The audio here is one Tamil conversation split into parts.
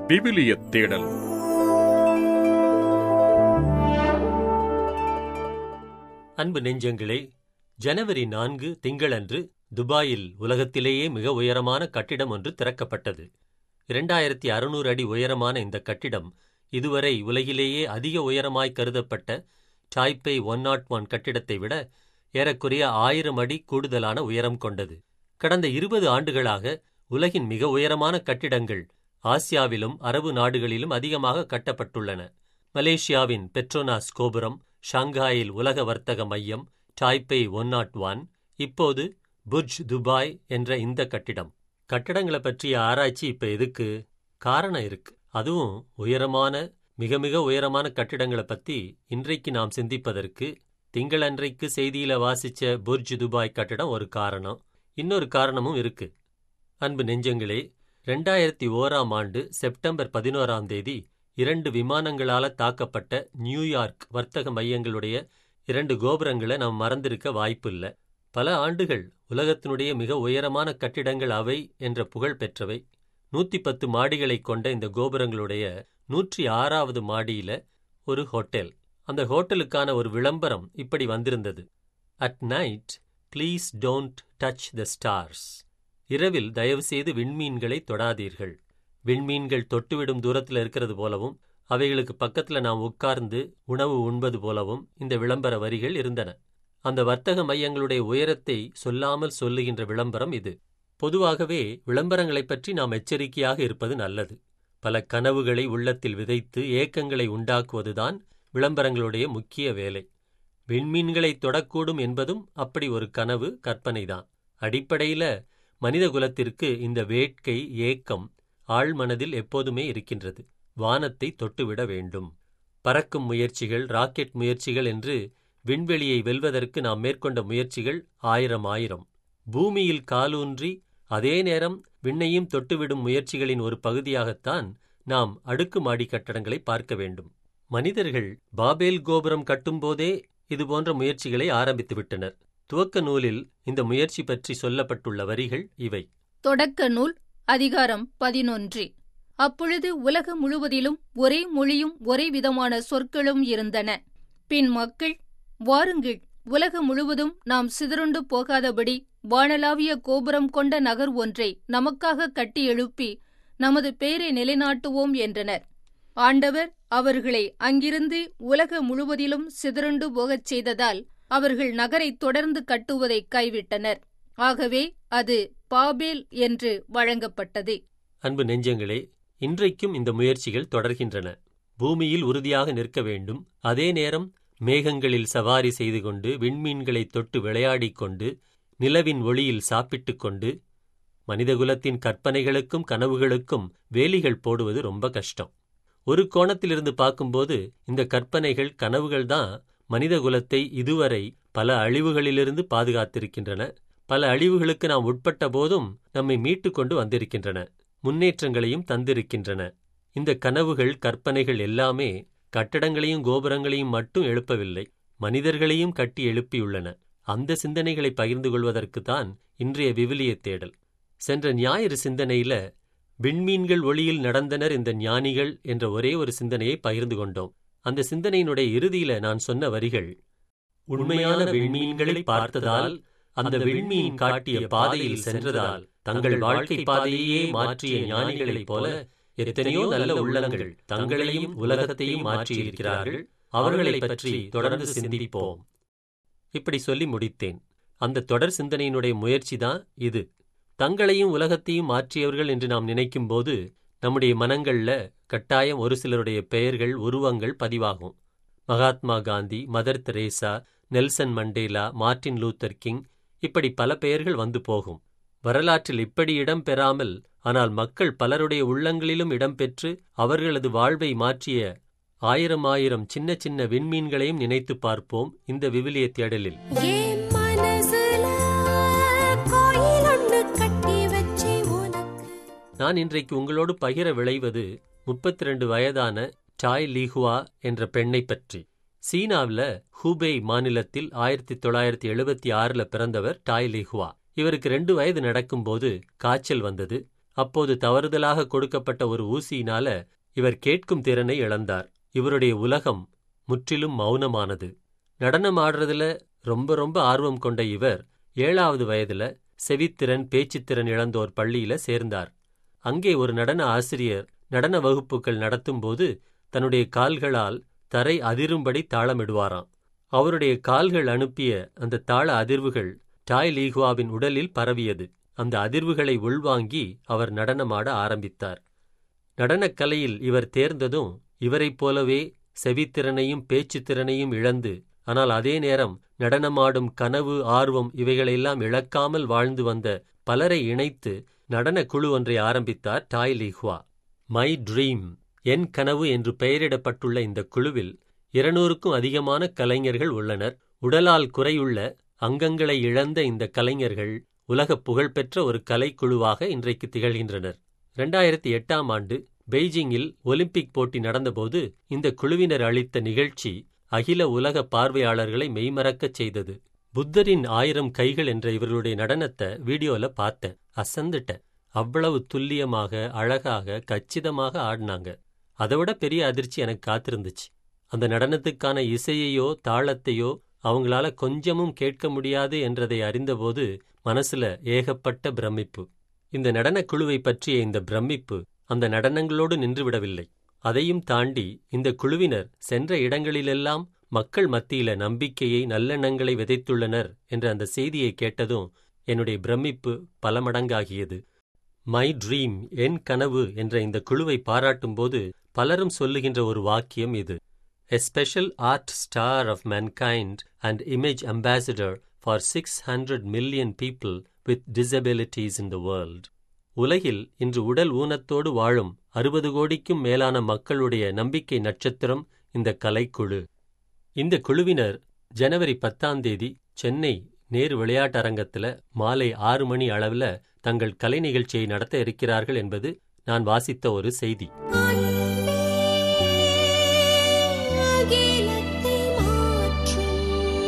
விவிலியத் தேடல் அன்பு நெஞ்சங்களே ஜனவரி நான்கு திங்களன்று துபாயில் உலகத்திலேயே மிக உயரமான கட்டிடம் ஒன்று திறக்கப்பட்டது இரண்டாயிரத்தி அறுநூறு அடி உயரமான இந்த கட்டிடம் இதுவரை உலகிலேயே அதிக உயரமாய் கருதப்பட்ட டாய்பே ஒன் நாட் ஒன் கட்டிடத்தை விட ஏறக்குறைய ஆயிரம் அடி கூடுதலான உயரம் கொண்டது கடந்த இருபது ஆண்டுகளாக உலகின் மிக உயரமான கட்டிடங்கள் ஆசியாவிலும் அரபு நாடுகளிலும் அதிகமாக கட்டப்பட்டுள்ளன மலேசியாவின் பெட்ரோனாஸ் கோபுரம் ஷாங்காயில் உலக வர்த்தக மையம் டாய்பே ஒன் நாட் ஒன் இப்போது புர்ஜ் துபாய் என்ற இந்த கட்டிடம் கட்டடங்களை பற்றிய ஆராய்ச்சி இப்ப எதுக்கு காரணம் இருக்கு அதுவும் உயரமான மிக மிக உயரமான கட்டிடங்களை பத்தி இன்றைக்கு நாம் சிந்திப்பதற்கு திங்களன்றைக்கு செய்தியில வாசிச்ச புர்ஜ் துபாய் கட்டடம் ஒரு காரணம் இன்னொரு காரணமும் இருக்கு அன்பு நெஞ்சங்களே ரெண்டாயிரத்தி ஓராம் ஆண்டு செப்டம்பர் பதினோராம் தேதி இரண்டு விமானங்களால தாக்கப்பட்ட நியூயார்க் வர்த்தக மையங்களுடைய இரண்டு கோபுரங்களை நாம் மறந்திருக்க வாய்ப்பில்லை பல ஆண்டுகள் உலகத்தினுடைய மிக உயரமான கட்டிடங்கள் அவை என்ற புகழ் பெற்றவை நூத்தி பத்து மாடிகளை கொண்ட இந்த கோபுரங்களுடைய நூற்றி ஆறாவது மாடியில ஒரு ஹோட்டல் அந்த ஹோட்டலுக்கான ஒரு விளம்பரம் இப்படி வந்திருந்தது at night please don't touch the stars இரவில் தயவுசெய்து விண்மீன்களை தொடாதீர்கள் விண்மீன்கள் தொட்டுவிடும் தூரத்தில் இருக்கிறது போலவும் அவைகளுக்கு பக்கத்துல நாம் உட்கார்ந்து உணவு உண்பது போலவும் இந்த விளம்பர வரிகள் இருந்தன அந்த வர்த்தக மையங்களுடைய உயரத்தை சொல்லாமல் சொல்லுகின்ற விளம்பரம் இது பொதுவாகவே விளம்பரங்களைப் பற்றி நாம் எச்சரிக்கையாக இருப்பது நல்லது பல கனவுகளை உள்ளத்தில் விதைத்து ஏக்கங்களை உண்டாக்குவதுதான் விளம்பரங்களுடைய முக்கிய வேலை விண்மீன்களை தொடக்கூடும் என்பதும் அப்படி ஒரு கனவு கற்பனைதான் அடிப்படையில மனித குலத்திற்கு இந்த வேட்கை ஏக்கம் ஆழ்மனதில் எப்போதுமே இருக்கின்றது வானத்தை தொட்டுவிட வேண்டும் பறக்கும் முயற்சிகள் ராக்கெட் முயற்சிகள் என்று விண்வெளியை வெல்வதற்கு நாம் மேற்கொண்ட முயற்சிகள் ஆயிரம் ஆயிரம் பூமியில் காலூன்றி அதே நேரம் விண்ணையும் தொட்டுவிடும் முயற்சிகளின் ஒரு பகுதியாகத்தான் நாம் அடுக்குமாடி கட்டடங்களை பார்க்க வேண்டும் மனிதர்கள் பாபேல் கோபுரம் கட்டும்போதே இதுபோன்ற முயற்சிகளை ஆரம்பித்துவிட்டனர் துவக்க நூலில் இந்த முயற்சி பற்றி சொல்லப்பட்டுள்ள வரிகள் இவை தொடக்க நூல் அதிகாரம் பதினொன்று அப்பொழுது உலகம் முழுவதிலும் ஒரே மொழியும் ஒரே விதமான சொற்களும் இருந்தன பின் மக்கள் வாருங்கள் உலகம் முழுவதும் நாம் சிதறுண்டு போகாதபடி வானளாவிய கோபுரம் கொண்ட நகர் ஒன்றை நமக்காக கட்டி எழுப்பி நமது பேரை நிலைநாட்டுவோம் என்றனர் ஆண்டவர் அவர்களை அங்கிருந்து உலக முழுவதிலும் சிதறுண்டு போகச் செய்ததால் அவர்கள் நகரை தொடர்ந்து கட்டுவதை கைவிட்டனர் ஆகவே அது பாபேல் என்று வழங்கப்பட்டது அன்பு நெஞ்சங்களே இன்றைக்கும் இந்த முயற்சிகள் தொடர்கின்றன பூமியில் உறுதியாக நிற்க வேண்டும் அதே நேரம் மேகங்களில் சவாரி செய்து கொண்டு விண்மீன்களை தொட்டு விளையாடிக் கொண்டு நிலவின் ஒளியில் சாப்பிட்டுக் கொண்டு மனிதகுலத்தின் கற்பனைகளுக்கும் கனவுகளுக்கும் வேலிகள் போடுவது ரொம்ப கஷ்டம் ஒரு கோணத்திலிருந்து பார்க்கும்போது இந்த கற்பனைகள் கனவுகள் தான் மனிதகுலத்தை இதுவரை பல அழிவுகளிலிருந்து பாதுகாத்திருக்கின்றன பல அழிவுகளுக்கு நாம் உட்பட்ட போதும் நம்மை மீட்டு கொண்டு வந்திருக்கின்றன முன்னேற்றங்களையும் தந்திருக்கின்றன இந்த கனவுகள் கற்பனைகள் எல்லாமே கட்டடங்களையும் கோபுரங்களையும் மட்டும் எழுப்பவில்லை மனிதர்களையும் கட்டி எழுப்பியுள்ளன அந்த சிந்தனைகளை பகிர்ந்து கொள்வதற்குத்தான் இன்றைய விவிலிய தேடல் சென்ற ஞாயிறு சிந்தனையில விண்மீன்கள் ஒளியில் நடந்தனர் இந்த ஞானிகள் என்ற ஒரே ஒரு சிந்தனையை பகிர்ந்து கொண்டோம் அந்த சிந்தனையினுடைய இறுதியில நான் சொன்ன வரிகள் உண்மையான விண்மீன்களை பார்த்ததால் அந்த விண்மீன் காட்டிய பாதையில் சென்றதால் தங்கள் வாழ்க்கை பாதையே மாற்றிய ஞானிகளைப் போல எத்தனையோ நல்ல உள்ளங்கள் தங்களையும் உலகத்தையும் மாற்றியிருக்கிறார்கள் அவர்களைப் பற்றி தொடர்ந்து சிந்திப்போம் இப்படி சொல்லி முடித்தேன் அந்த தொடர் சிந்தனையினுடைய முயற்சிதான் இது தங்களையும் உலகத்தையும் மாற்றியவர்கள் என்று நாம் நினைக்கும் போது நம்முடைய மனங்கள்ல கட்டாயம் ஒரு சிலருடைய பெயர்கள் உருவங்கள் பதிவாகும் Mahatma Gandhi Mother Teresa Nelson Mandela Martin Luther King இப்படி பல பெயர்கள் வந்து போகும் வரலாற்றில் இப்படி இடம் பெறாமல் ஆனால் மக்கள் பலருடைய உள்ளங்களிலும் இடம்பெற்று அவர்களது வாழ்வை மாற்றிய ஆயிரம் ஆயிரம் சின்ன சின்ன விண்மீன்களையும் நினைத்து பார்ப்போம் இந்த விவிலிய தேடலில் என் மனசுல கோயில் ஒண்ணு கட்டி வச்சே உனக்கு நான் இன்றைக்கு உங்களோடு பகிர விளைவது முப்பத்தி ரெண்டு வயதான டாய் லீஹுவா என்ற பெண்ணை பற்றி சீனாவுல ஹூபேய் மாநிலத்தில் ஆயிரத்தி தொள்ளாயிரத்தி எழுபத்தி ஆறுல பிறந்தவர் டாய் லீஹுவா இவருக்கு ரெண்டு வயது நடக்கும்போது காய்ச்சல் வந்தது அப்போது தவறுதலாக கொடுக்கப்பட்ட ஒரு ஊசியினால இவர் கேட்கும் திறனை இழந்தார் இவருடைய உலகம் முற்றிலும் மௌனமானது நடனம் ஆடுறதுல ரொம்ப ரொம்ப ஆர்வம் கொண்ட இவர் ஏழாவது வயதுல செவித்திறன் பேச்சுத்திறன் இழந்தோர் பள்ளியில சேர்ந்தார் அங்கே ஒரு நடன ஆசிரியர் நடன வகுப்புகள் நடத்தும்போது தன்னுடைய கால்களால் தரை அதிரும்படி தாளமிடுவாராம் அவருடைய கால்கள் அனுப்பிய அந்த தாள அதிர்வுகள் டாய் லீகுவாவின் உடலில் பரவியது அந்த அதிர்வுகளை உள்வாங்கி அவர் நடனமாட ஆரம்பித்தார் நடனக் கலையில் இவர் தேர்ந்ததும் இவரைப் போலவே செவித்திறனையும் பேச்சுத்திறனையும் இழந்து ஆனால் அதே நேரம் நடனமாடும் கனவு ஆர்வம் இவைகளெல்லாம் இழக்காமல் வாழ்ந்து வந்த பலரை இணைத்து நடன குழு ஒன்றை ஆரம்பித்தார் டாய் லீஹுவா மை ட்ரீம் என் கனவு என்று பெயரிடப்பட்டுள்ள இந்த குழுவில் இருநூறுக்கும் அதிகமான கலைஞர்கள் உள்ளனர் உடலால் குறையுள்ள அங்கங்களை இழந்த இந்த கலைஞர்கள் உலக புகழ்பெற்ற ஒரு கலைக்குழுவாக இன்றைக்கு திகழ்கின்றனர் இரண்டாயிரத்தி எட்டாம் ஆண்டு பெய்ஜிங்கில் ஒலிம்பிக் போட்டி நடந்தபோது இந்த குழுவினர் அளித்த நிகழ்ச்சி அகில உலக பார்வையாளர்களை மெய்மறக்கச் செய்தது புத்தரின் ஆயிரம் கைகள் என்ற இவர்களுடைய நடனத்தை வீடியோல பார்த்தேன் அசந்துட்டேன் அவ்வளவு துல்லியமாக அழகாக கச்சிதமாக ஆடினாங்க அதைவிட பெரிய அதிர்ச்சி எனக்கு காத்திருந்துச்சு அந்த நடனத்துக்கான இசையையோ தாளத்தையோ அவங்களால கொஞ்சமும் கேட்க முடியாது என்றதை அறிந்தபோது மனசுல ஏகப்பட்ட பிரமிப்பு இந்த நடனக் குழுவை பற்றிய இந்த பிரமிப்பு அந்த நடனங்களோடு நின்றுவிடவில்லை அதையும் தாண்டி இந்த குழுவினர் சென்ற இடங்களிலெல்லாம் மக்கள் மத்தியில நம்பிக்கையை நல்லெண்ணங்களை விதைத்துள்ளனர் என்ற அந்த செய்தியை கேட்டதும் என்னுடைய பிரமிப்பு பல மடங்காகியது மை ட்ரீம் என் கனவு என்ற இந்த குழுவை பாராட்டும்போது பலரும் சொல்லுகின்ற ஒரு வாக்கியம் இது a special art star of mankind and image ambassador for six hundred million people with disabilities in the world உலகில் இன்று உடல் ஊனத்தோடு வாழும் அறுபது கோடிக்கும் மேலான மக்களுடைய நம்பிக்கை நட்சத்திரம் இந்த கலைக்குழு இந்த குழுவினர் ஜனவரி பத்தாம் தேதி சென்னை நேரு விளையாட்டரங்கத்துல மாலை ஆறு மணி அளவில் தங்கள் கலை நிகழ்ச்சியை நடத்த இருக்கிறார்கள் என்பது நான் வாசித்த ஒரு செய்தி அகிலத்தை மாற்றும்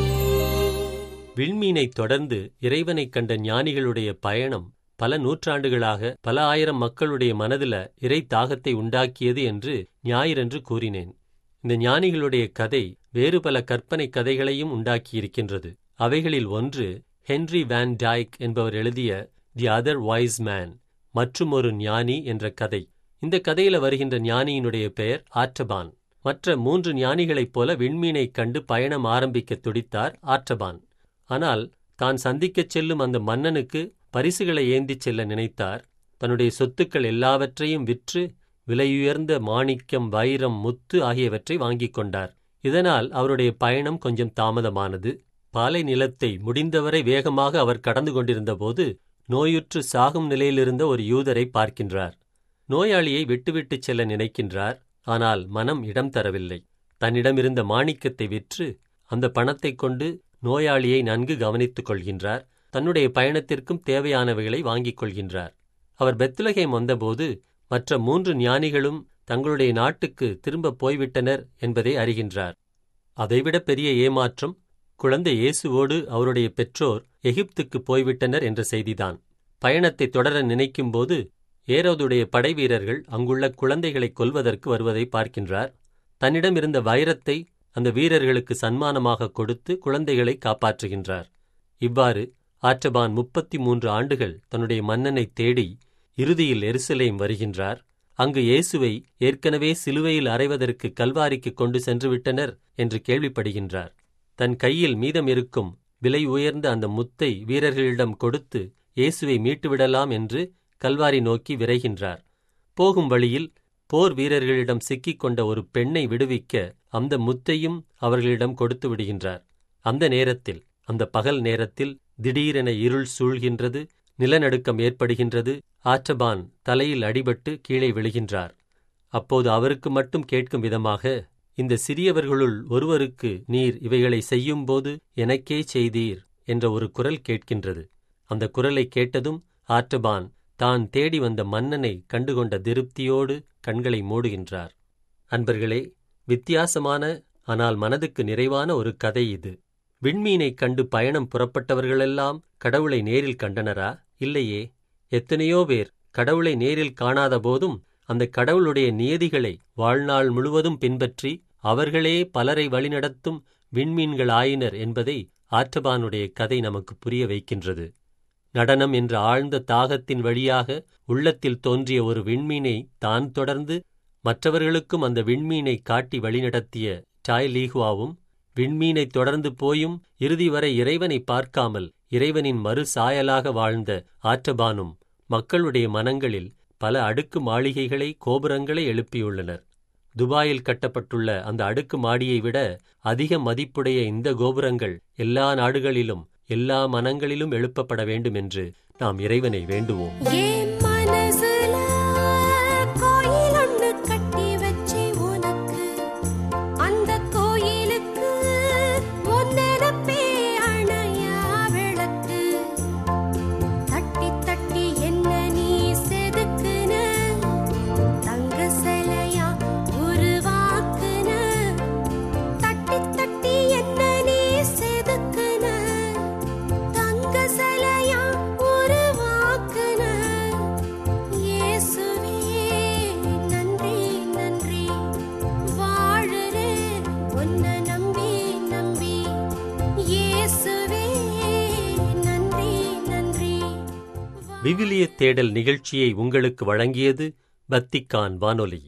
விண்மீனைத் தொடர்ந்து இறைவனைக் கண்ட ஞானிகளுடைய பயணம் பல நூற்றாண்டுகளாக பல ஆயிரம் மக்களுடைய மனதில இறை தாகத்தை உண்டாக்கியது என்று ஞாயிறன்று கூறினேன் இந்த ஞானிகளுடைய கதை வேறு பல கற்பனை கதைகளையும் உண்டாக்கியிருக்கின்றது அவைகளில் ஒன்று ஹென்றி வேன் டைக் என்பவர் எழுதிய தி அதர் வாய்ஸ் மேன் மற்றும் ஒரு ஞானி என்ற கதை இந்த கதையில வருகின்ற ஞானியினுடைய பெயர் ஆற்றபான் மற்ற மூன்று ஞானிகளைப் போல விண்மீனைக் கண்டு பயணம் ஆரம்பிக்க துடித்தார் ஆற்றபான் ஆனால் தான் சந்திக்கச் செல்லும் அந்த மன்னனுக்கு பரிசுகளை ஏந்திச் செல்ல நினைத்தார் தன்னுடைய சொத்துக்கள் எல்லாவற்றையும் விற்று விலையுயர்ந்த மாணிக்கம் வைரம் முத்து ஆகியவற்றை வாங்கிக் கொண்டார் இதனால் அவருடைய பயணம் கொஞ்சம் தாமதமானது பாலை நிலத்தை முடிந்தவரை வேகமாக அவர் கடந்து கொண்டிருந்தபோது நோயுற்று சாகும் நிலையிலிருந்த ஒரு யூதரை பார்க்கின்றார் நோயாளியை விட்டுவிட்டுச் செல்ல நினைக்கின்றார் ஆனால் மனம் இடம் தரவில்லை தன்னிடமிருந்த மாணிக்கத்தை விற்று அந்த பணத்தைக் கொண்டு நோயாளியை நன்கு கவனித்துக் கொள்கின்றார் தன்னுடைய பயணத்திற்கும் தேவையானவைகளை வாங்கிக் கொள்கின்றார் அவர் பெத்லகேம் வந்தபோது மற்ற மூன்று ஞானிகளும் தங்களுடைய நாட்டுக்கு திரும்ப போய்விட்டனர் என்பதை அறிகின்றார் அதைவிட பெரிய ஏமாற்றம் குழந்தை இயேசுவோடு அவருடைய பெற்றோர் எகிப்துக்கு போய்விட்டனர் என்ற செய்திதான் பயணத்தை தொடர நினைக்கும்போது ஏரோதுடைய படைவீரர்கள் அங்குள்ள குழந்தைகளை கொல்வதற்கு வருவதை பார்க்கின்றார் தன்னிடம் இருந்த வைரத்தை அந்த வீரர்களுக்கு சன்மானமாக கொடுத்து குழந்தைகளை காப்பாற்றுகின்றார் இவ்வாறு ஆற்றபான் முப்பத்தி மூன்று ஆண்டுகள் தன்னுடைய மன்னனை தேடி இறுதியில் எருசலேம் வருகின்றார் அங்கு இயேசுவை ஏற்கனவே சிலுவையில் அறைவதற்கு கல்வாரிக்கு கொண்டு சென்று விட்டனர் என்று கேள்விப்படுகின்றார் தன் கையில் மீதம் இருக்கும் விலை உயர்ந்த அந்த முத்தை வீரர்களிடம் கொடுத்து இயேசுவை மீட்டுவிடலாம் என்று கல்வாரி நோக்கி விரைகின்றார் போகும் வழியில் போர் வீரர்களிடம் சிக்கிக் கொண்ட ஒரு பெண்ணை விடுவிக்க அந்த முத்தையும் அவர்களிடம் கொடுத்து விடுகின்றார் அந்த நேரத்தில் அந்த பகல் நேரத்தில் திடீரென இருள் சூழ்கின்றது நிலநடுக்கம் ஏற்படுகின்றது ஆற்றபான் தலையில் அடிபட்டு கீழே விழுகின்றார் அப்போது அவருக்கு மட்டும் கேட்கும் விதமாக இந்த சிறியவர்களுள் ஒருவருக்கு நீர் இவைகளை செய்யும்போது எனக்கே செய்தீர் என்ற ஒரு குரல் கேட்கின்றது அந்த குரலை கேட்டதும் ஆற்றபான் தான் தேடி வந்த மன்னனை கண்டுகொண்ட திருப்தியோடு கண்களை மூடுகின்றார் அன்பர்களே வித்தியாசமான ஆனால் மனதுக்கு நிறைவான ஒரு கதை இது விண்மீனைக் கண்டு பயணம் புறப்பட்டவர்களெல்லாம் கடவுளை நேரில் கண்டனரா இல்லையே எத்தனையோ பேர் கடவுளை நேரில் காணாத போதும் அந்த கடவுளுடைய நியதிகளை வாழ்நாள் முழுவதும் பின்பற்றி அவர்களே பலரை வழிநடத்தும் விண்மீன்கள் ஆயினர் என்பதை ஆற்றபானுடைய கதை நமக்கு புரிய வைக்கின்றது நடனம் என்ற ஆழ்ந்த தாகத்தின் வழியாக உள்ளத்தில் தோன்றிய ஒரு விண்மீனை தான் தொடர்ந்து மற்றவர்களுக்கும் அந்த விண்மீனை காட்டி வழிநடத்திய டாய் லீஹுவாவும் விண்மீனை தொடர்ந்து போயும் இறுதி வரை இறைவனை பார்க்காமல் இறைவனின் மறு சாயலாக வாழ்ந்த ஆற்றபானும் மக்களுடைய மனங்களில் பல அடுக்கு மாளிகைகளை கோபுரங்களை எழுப்பியுள்ளனர் துபாயில் கட்டப்பட்டுள்ள அந்த அடுக்கு மாடியை விட அதிக மதிப்புடைய இந்த கோபுரங்கள் எல்லா நாடுகளிலும் எல்லா மனங்களிலும் எழுப்பப்பட வேண்டும் என்று நாம் இறைவனை வேண்டுவோம் என் மனசுல கோயில் ஒண்ணு கட்டி வச்சே உனக்கு அந்த கோயிலுக்கு உன் நினப்பே அணையா விளக்கு தட்டி தட்டி என்ன நீ செதுக்குன தங்க சிலையா உருவாக்குன தட்டி தட்டி என்ன நீ செதுக்குன தங்க சிலையா உருவாக்குன இயேசுவே நன்றி நன்றி வாழுறேன் உன்னை நம்பி நம்பி இயேசுவே நன்றி நன்றி விவிலிய தேடல் நிகழ்ச்சியை உங்களுக்கு வழங்கியது பத்திக்கான் வானொலி